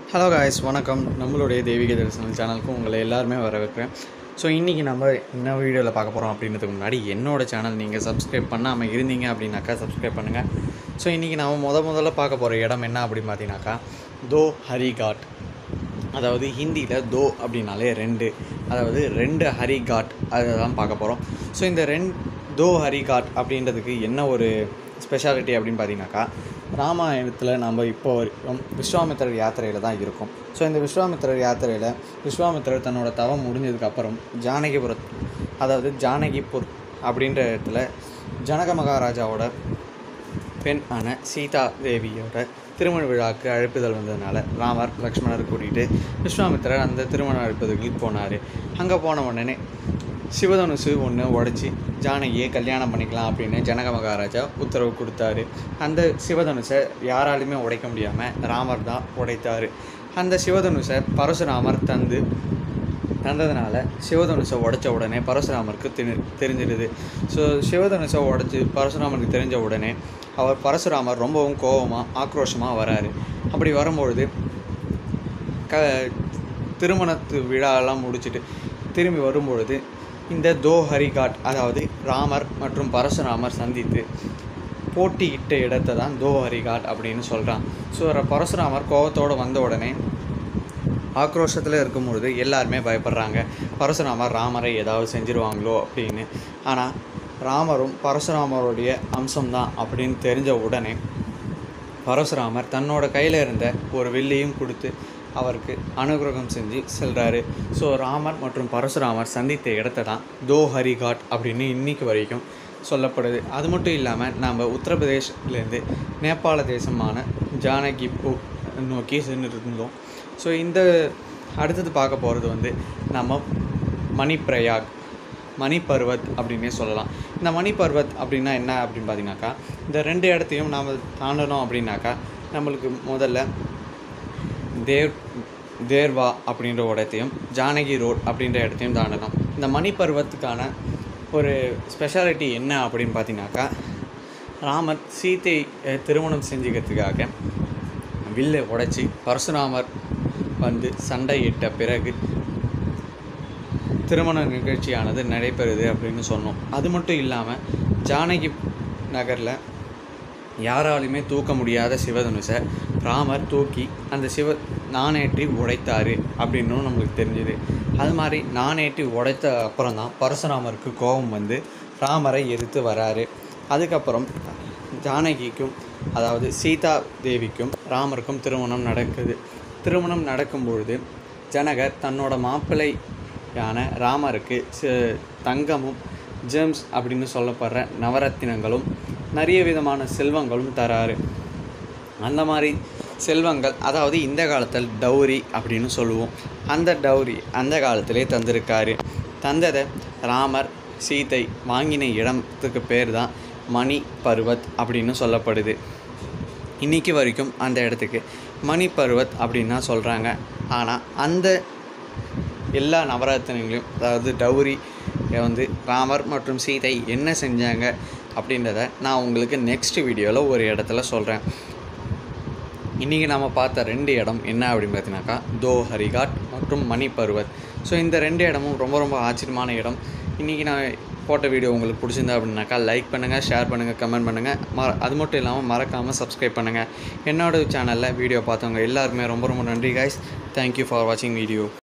hello guys வணக்கம் நம்மளுடைய தெய்வீக தரிசனம் சேனலுக்கு உங்களை எல்லாருமே வரவேற்கிறேன் ஸோ இன்றைக்கி நம்ம என்ன வீடியோவில் பார்க்க போகிறோம் அப்படின்றதுக்கு முன்னாடி என்னோடய சேனல் நீங்கள் சப்ஸ்கிரைப் பண்ணாமல் இருந்தீங்க அப்படின்னாக்கா சப்ஸ்கிரைப் பண்ணுங்கள் ஸோ இன்றைக்கி நம்ம முத முதல்ல பார்க்க போகிற இடம் என்ன அப்படின்னு பார்த்தீங்கன்னாக்கா தோ ஹரிகாட் அதாவது ஹிந்தியில் தோ அப்படின்னாலே ரெண்டு அதாவது ரெண்டு ஹரிகாட் அதை தான் பார்க்க போகிறோம் ஸோ இந்த ரெண் தோ ஹரிகாட் அப்படின்றதுக்கு என்ன ஒரு ஸ்பெஷாலிட்டி அப்படின்னு பார்த்தீங்கன்னாக்கா ராமாயணத்தில் நம்ம இப்போ வரைக்கும் விஸ்வாமித்திரர் யாத்திரையில் தான் இருக்கோம் ஸோ இந்த விஸ்வாமித்திரர் யாத்திரையில் விஸ்வாமித்திரர் தன்னோட தவம் முடிஞ்சதுக்கப்புறம் ஜானகிபுரம் அதாவது ஜானகிபுர் அப்படின்ற இடத்துல ஜனக மகாராஜாவோட பெண் ஆன சீதா தேவியோட திருமண விழாவுக்கு அழைப்புதல் வந்ததுனால ராமர் லக்ஷ்மணர் கூட்டிகிட்டு விஸ்வாமித்திரர் அந்த திருமண அழைப்பதுக்கு போனார் அங்கே போன உடனே சிவதனுசு ஒன்று உடச்சி ஜானகியை கல்யாணம் பண்ணிக்கலாம் அப்படின்னு ஜனக மகாராஜா உத்தரவு கொடுத்தாரு அந்த சிவதனுசை யாராலுமே உடைக்க முடியாமல் ராமர் தான் உடைத்தார் அந்த சிவதனுசை பரசுராமர் தந்து தந்ததுனால சிவதனுசை உடைச்ச உடனே பரசுராமருக்கு தெரி தெரிஞ்சிடுது ஸோ சிவதனுசை உடைச்சி பரசுராமருக்கு தெரிஞ்ச உடனே அவர் பரசுராமர் ரொம்பவும் கோபமாக ஆக்ரோஷமாக வராரு அப்படி வரும்பொழுது க திருமணத்து விழாலாம் முடிச்சுட்டு திரும்பி வரும்பொழுது இந்த தோ ஹரிகாட் அதாவது ராமர் மற்றும் பரசுராமர் சந்தித்து போட்டியிட்ட இடத்தை தான் தோ ஹரிகாட் அப்படின்னு சொல்கிறான் ஸோ பரசுராமர் கோபத்தோடு வந்த உடனே ஆக்ரோஷத்தில் இருக்கும்பொழுது எல்லாருமே பயப்படுறாங்க பரசுராமர் ராமரை ஏதாவது செஞ்சிருவாங்களோ அப்படின்னு ஆனால் ராமரும் பரசுராமருடைய அம்சம்தான் அப்படின்னு தெரிஞ்ச உடனே பரசுராமர் தன்னோட கையில் இருந்த ஒரு வில்லையும் கொடுத்து அவருக்கு அனுகிரகம் செஞ்சு செல்கிறாரு ஸோ ராமர் மற்றும் பரசுராமர் சந்தித்த இடத்த தான் தோ ஹரிகாட் அப்படின்னு இன்னைக்கு வரைக்கும் சொல்லப்படுது அது மட்டும் இல்லாமல் நம்ம உத்தரப்பிரதேஷ்லேருந்து நேபாள தேசமான ஜானகிப்பூ நோக்கி சென்று இருந்தோம் ஸோ இந்த அடுத்தது பார்க்க போகிறது வந்து நம்ம மணிப்பிரயாக் மணி பர்வத் அப்படின்னே சொல்லலாம் இந்த மணி பர்வத் அப்படின்னா என்ன அப்படின்னு பார்த்தீங்கன்னாக்கா இந்த ரெண்டு இடத்தையும் நாம் தாண்டணும் அப்படின்னாக்கா நம்மளுக்கு முதல்ல தேவ் தேர்வா அப்படின்ற இடத்தையும் ஜானகி ரோட் அப்படின்ற இடத்தையும் தாண்டணும் இந்த மணி பர்வத்துக்கான ஒரு ஸ்பெஷாலிட்டி என்ன அப்படின்னு பார்த்தீங்கன்னாக்கா ராமர் சீத்தை அஹ், திருமணம் செஞ்சுக்கிறதுக்காக வில்லை உடைச்சி பரசுராமர் வந்து சண்டையிட்ட பிறகு திருமண நிகழ்ச்சியானது நடைபெறுது அப்படின்னு சொன்னோம் அது மட்டும் இல்லாமல் ஜானகி நகரில் யாராலுமே தூக்க முடியாத சிவதனுசை ராமர் தூக்கி அந்த சிவ நாணேற்றி உடைத்தார் அப்படின்னும் நம்மளுக்கு தெரிஞ்சுது அது மாதிரி நாணேற்றி உடைத்த அப்புறம் தான் பரசுராமருக்கு கோபம் வந்து ராமரை எதிர்த்து வராரு அதுக்கப்புறம் ஜானகிக்கும் அதாவது சீதா தேவிக்கும் ராமருக்கும் திருமணம் நடக்குது திருமணம் நடக்கும் பொழுது ஜனகர் தன்னோட மாப்பிள்ளையான ராமருக்கு சி- தங்கமும் ஜெம்ஸ் அப்படின்னு சொல்லப்படுற நவரத்தினங்களும் நிறைய விதமான செல்வங்களும் தராரு அந்த மாதிரி செல்வங்கள் அதாவது இந்த காலத்தில் டௌரி அப்படின்னு சொல்லுவோம் அந்த டௌரி அந்த காலத்திலே தந்திருக்காரு தந்ததை ராமர் சீதை வாங்கின இடத்துக்கு பேர் தான் மணி பர்வத் அப்படின்னு சொல்லப்படுது இன்னைக்கு வரைக்கும் அந்த இடத்துக்கு மணி பர்வத் அப்படின்னு தான் சொல்கிறாங்க ஆனால் அந்த எல்லா நவரத்தினங்களையும் அதாவது டௌரி வந்து ராமர் மற்றும் சீதை என்ன செஞ்சாங்க அப்படின்றத நான் உங்களுக்கு நெக்ஸ்ட் வீடியோவில் ஒரு இடத்துல சொல்கிறேன் இன்றைக்கி நம்ம பார்த்த ரெண்டு இடம் என்ன அப்படின்னு பார்த்தீங்கன்னாக்கா தோ ஹரிகாட் மற்றும் மணி பர்வத் ஸோ இந்த ரெண்டு இடமும் ரொம்ப ரொம்ப ஆச்சரியமான இடம் இன்றைக்கி நான் போட்ட வீடியோ உங்களுக்கு பிடிச்சிருந்தா அப்படின்னாக்கா லைக் பண்ணுங்கள் ஷேர் பண்ணுங்கள் கமெண்ட் பண்ணுங்கள் ம அது மட்டும் இல்லாமல் மறக்காமல் சப்ஸ்கிரைப் பண்ணுங்கள் என்னோட சேனலில் வீடியோ பார்த்தவங்க எல்லாருமே ரொம்ப ரொம்ப நன்றி கைஸ் தேங்க்யூ ஃபார் வாட்சிங் வீடியோ